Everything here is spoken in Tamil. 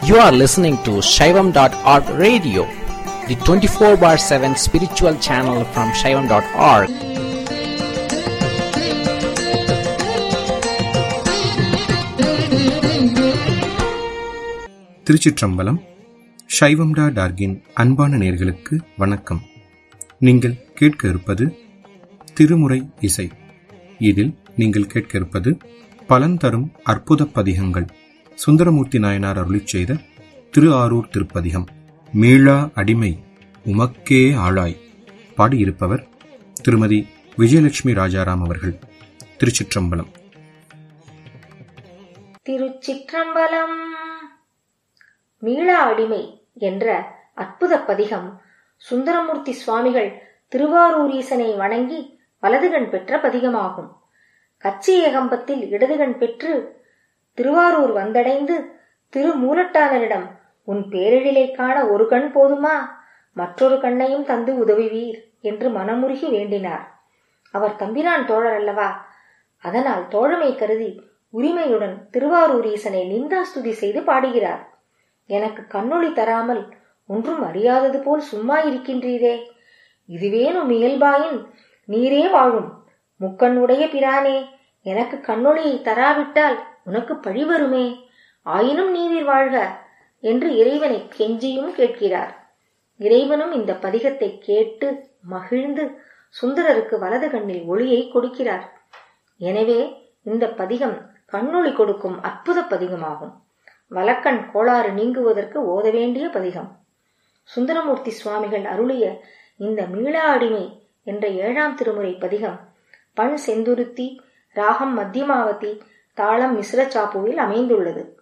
You are listening to Shaivam.org radio, the 24 bar 7 spiritual channel from Shaivam.org. திருச்சிற்றம்பலம் சைவம்டா டார்கின் அன்பான நேர்களுக்கு வணக்கம் நீங்கள் கேட்க இருப்பது திருமுறை இசை இதில் நீங்கள் கேட்க இருப்பது பலன் தரும் அற்புத பதிகங்கள் சுந்தரமூர்த்தி நாயனார் அருளிச் செய்த திரு ஆரூர் திருப்பதிகம் மீளா அடிமை உமக்கே ஆளாய் பாடியிருப்பவர் திருமதி விஜயலட்சுமி ராஜாராம் அவர்கள் திருச்சிற்றம்பலம் திருச்சிற்றம்பலம் மீளா அடிமை என்ற அற்புத பதிகம் சுந்தரமூர்த்தி சுவாமிகள் திருவாரூரீசனை வணங்கி வலதுகண் பெற்ற பதிகமாகும் கச்சி ஏகம்பத்தில் இடதுகண் பெற்று திருவாரூர் வந்தடைந்து திருமூலட்டானரிடம் உன் பேரெழிலை காண ஒரு கண் போதுமா மற்றொரு கண்ணையும் தந்து உதவுவீர் என்று மனமுருகி வேண்டினார் அவர் தம்பிரான் தோழர் அல்லவா அதனால் தோழமை கருதி உரிமையுடன் திருவாரூர் ஈசனை நிந்தாஸ்துதி செய்து பாடுகிறார் எனக்கு கண்ணொளி தராமல் ஒன்றும் அறியாதது போல் சும்மா இருக்கின்றீரே இதுவேனும் இயல்பாயின் நீரே வாழும் முக்கண் உடைய பிரானே எனக்கு கண்ணொளியை தராவிட்டால் உனக்கு பழி வருமே ஆயினும் நீரில் வாழ்க என்று இறைவனை கெஞ்சியும் கேட்கிறார் இறைவனும் இந்த பதிகத்தை கேட்டு மகிழ்ந்து சுந்தரருக்கு வலது கண்ணில் ஒளியை கொடுக்கிறார் எனவே இந்த பதிகம் கண்ணொளி கொடுக்கும் அற்புத பதிகமாகும் வலக்கண் கோளாறு நீங்குவதற்கு ஓத வேண்டிய பதிகம் சுந்தரமூர்த்தி சுவாமிகள் அருளிய இந்த மீளா அடிமை என்ற ஏழாம் திருமுறை பதிகம் பண் செந்துருத்தி ராகம் மத்தியமாவதி தாளம் மிஸ்ர சாப்புவில் அமைந்துள்ளது